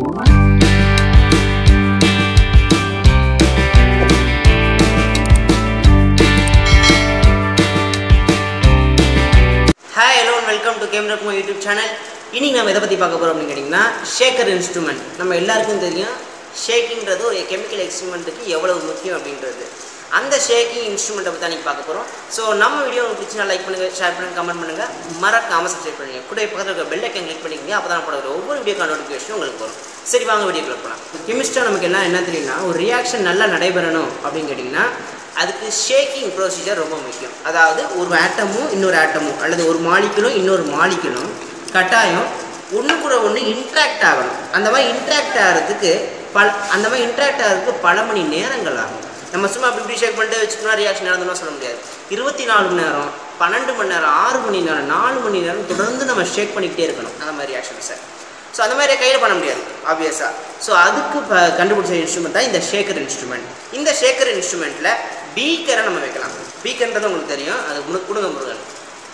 hi hello welcome to game ரத்மா YouTube channel இன்னைக்கு நம்ம எதை பற்றி பார்க்க போகிறோம் அப்படின்னு கேட்டிங்கன்னா ஷேக்கர் இன்ஸ்ட்ருமெண்ட் நம்ம எல்லாருக்கும் தெரியும் ஷேக்கிங்கிறது ஒரு கெமிக்கல் எக்ஸ்ட்ருமெண்ட்டுக்கு எவ்வளவு முக்கியம் அப்படின்றது அந்த ஷேக்கிங் இன்ஸ்ட்ருமெண்ட்டை பற்றி தான் பார்க்க போகிறோம் ஸோ நம்ம வீடியோ உங்களுக்கு பிடிச்சினா லைக் பண்ணுங்கள் ஷேர் பண்ணுங்கள் கமெண்ட் பண்ணுங்கள் மறக்காமல் சப்ஸ்கிரைப் பண்ணுங்கள் கூட பக்கத்தில் இருக்க பெல் ஐக்கன் கிளிக் பண்ணிக்கங்க அப்போ தான் போடுற ஒவ்வொரு வீடியோக்கான நோட்டிஃபிகேஷன் உங்களுக்கு வரும் சரி வாங்க வீடியோக்குள்ள போகலாம் கெமிஸ்ட்ராக நமக்கு எல்லாம் என்ன தெரியும்னா ஒரு ரியாக்ஷன் நல்லா நடைபெறணும் அப்படின்னு கேட்டிங்கன்னா அதுக்கு ஷேக்கிங் ப்ரொசீஜர் ரொம்ப முக்கியம் அதாவது ஒரு ஆட்டமும் இன்னொரு ஆட்டமும் அல்லது ஒரு மாலிக்குலும் இன்னொரு மாலிக்குலும் கட்டாயம் ஒன்று கூட ஒன்று இன்ட்ராக்ட் ஆகணும் அந்த மாதிரி இன்ட்ராக்ட் ஆகிறதுக்கு பல அந்த மாதிரி இன்ட்ராக்ட் ஆகிறதுக்கு பல மணி நேரங்கள் ஆகும் நம்ம சும்மா அப்படி இப்படி ஷேக் பண்ணிட்டு வச்சுக்கணும் ரியாக்ஷன் நடந்தோம்னா சொல்ல முடியாது இருபத்தி நாலு மணி நேரம் பன்னெண்டு மணி நேரம் ஆறு மணி நேரம் நாலு மணி நேரம் தொடர்ந்து நம்ம ஷேக் பண்ணிக்கிட்டே இருக்கணும் அந்த மாதிரி ரியாக்ஷன்ஸை ஸோ அந்த மாதிரி கையில் பண்ண முடியாது ஆப்வியஸாக ஸோ அதுக்கு ப கண்டுபிடிச்ச இன்ஸ்ட்ருமெண்ட் தான் இந்த ஷேக்கர் இன்ஸ்ட்ருமெண்ட் இந்த ஷேக்கர் இன்ஸ்ட்ருமெண்ட்டில் பீக்கரை நம்ம வைக்கலாம் பீக்கர்ன்றது உங்களுக்கு தெரியும் அது முழு குடுங்க முருகன்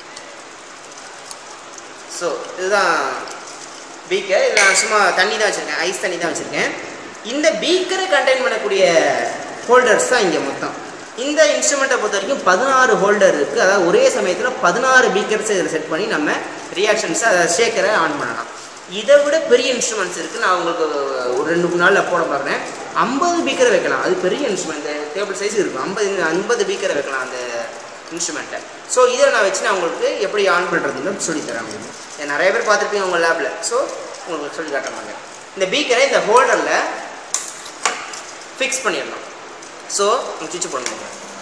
ஸோ இதுதான் பீக்கர் இதில் நான் சும்மா தண்ணி தான் வச்சுருக்கேன் ஐஸ் தண்ணி தான் வச்சுருக்கேன் இந்த பீக்கரை கண்டெயின் பண்ணக்கூடிய ஹோல்டர்ஸ் தான் இங்கே மொத்தம் இந்த இன்ஸ்ட்ருமெண்ட்டை பொறுத்த வரைக்கும் பதினாறு ஹோல்டர் இருக்குது அதாவது ஒரே சமயத்தில் பதினாறு பீக்கர்ஸ் இதில் செட் பண்ணி நம்ம ரியாக்ஷன்ஸை அதை ஷேக்கரை ஆன் பண்ணலாம் இதை விட பெரிய இன்ஸ்ட்ருமெண்ட்ஸ் இருக்குது நான் உங்களுக்கு ஒரு ரெண்டு மூணு நாளில் போட பார்க்குறேன் ஐம்பது பீக்கரை வைக்கலாம் அது பெரிய இன்ஸ்ட்ருமெண்ட் டேபிள் சைஸ் இருக்கும் ஐம்பது ஐம்பது பீக்கரை வைக்கலாம் அந்த இன்ஸ்ட்ருமெண்ட்டை ஸோ இதை நான் வச்சு நான் உங்களுக்கு எப்படி ஆன் பண்ணுறதுன்னு சொல்லித்தரேன் உங்களுக்கு இதை நிறைய பேர் பார்த்துருப்பீங்க உங்கள் லேபில் ஸோ உங்களுக்கு சொல்லி காட்டுறாங்க இந்த பீக்கரை இந்த ஹோல்டரில் ஃபிக்ஸ் பண்ணிடணும் ஸோ சுவிட்ச் பண்ணுங்க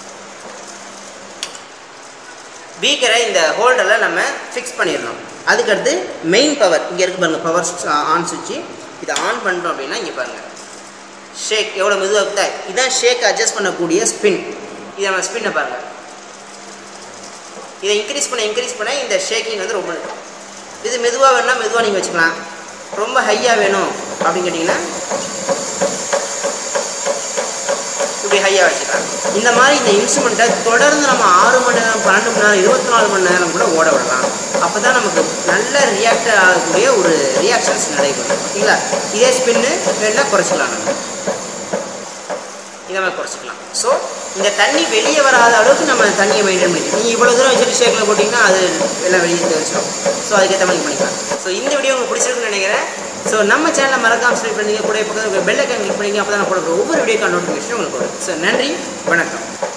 பீக்கரை இந்த ஹோல்டரில் நம்ம ஃபிக்ஸ் பண்ணிடணும் அதுக்கடுத்து மெயின் பவர் இங்கே இருக்கு பாருங்கள் பவர் ஆன் சுவிட்சு இதை ஆன் பண்ணுறோம் அப்படின்னா இங்கே பாருங்கள் ஷேக் எவ்வளோ மெதுவாக இருக்குதா இதான் ஷேக் அட்ஜஸ்ட் பண்ணக்கூடிய ஸ்பின் இதை நம்ம ஸ்பின்னை பாருங்கள் இதை இன்க்ரீஸ் பண்ண இன்க்ரீஸ் பண்ண இந்த ஷேக்கிங் வந்து ரொம்ப இருக்கும் இது மெதுவாக வேணும்னா மெதுவாக நீங்கள் வச்சுக்கலாம் ரொம்ப ஹையாக வேணும் அப்படின்னு கேட்டிங்கன்னா இப்படி ஹையாக வச்சுக்கலாம் இந்த மாதிரி இந்த இன்ஸ்ட்ருமெண்ட்டை தொடர்ந்து நம்ம ஆறு மணி நேரம் பன்னெண்டு மணி நேரம் இருபத்தி நாலு மணி நேரம் கூட ஓட விடலாம் அப்போ தான் நமக்கு நல்ல ரியாக்ட் ஆகக்கூடிய ஒரு ரியாக்ஷன்ஸ் நடைபெறும் ஓகேங்களா இதே ஸ்பின்னு வேணால் குறைச்சிக்கலாம் நம்ம இதை மாதிரி குறைச்சிக்கலாம் ஸோ இந்த தண்ணி வெளியே வராத அளவுக்கு நம்ம தண்ணியை மெயின்டைன் பண்ணிக்கலாம் நீங்கள் இவ்வளோ தூரம் வச்சுட்டு ஷேக்கில் போட்டிங்கன்னா அது எல்லாம் வெளியே தெரிச்சிடும் ஸோ அதுக்கேற்ற மாதிரி பண்ணிக்கலாம் ஸோ இந்த வீடியோ உங்களுக்கு பிடிச்சிருக்குன்னு நினைக்கிறேன் ஸோ நம்ம சேனலை மறக்காம சப்ஸ்கிரைப் பண்ணுங்க கூட பக்கத்தில் பெல் ஐக்கான் கிளிக் பண்ணிங்க அப்போ தான் நான் போடுற ஒவ்வொரு வீடியோக்கான நோட்டிஃபிகேஷன் உங்களுக்கு வரும் ஸோ நன்றி வணக்கம்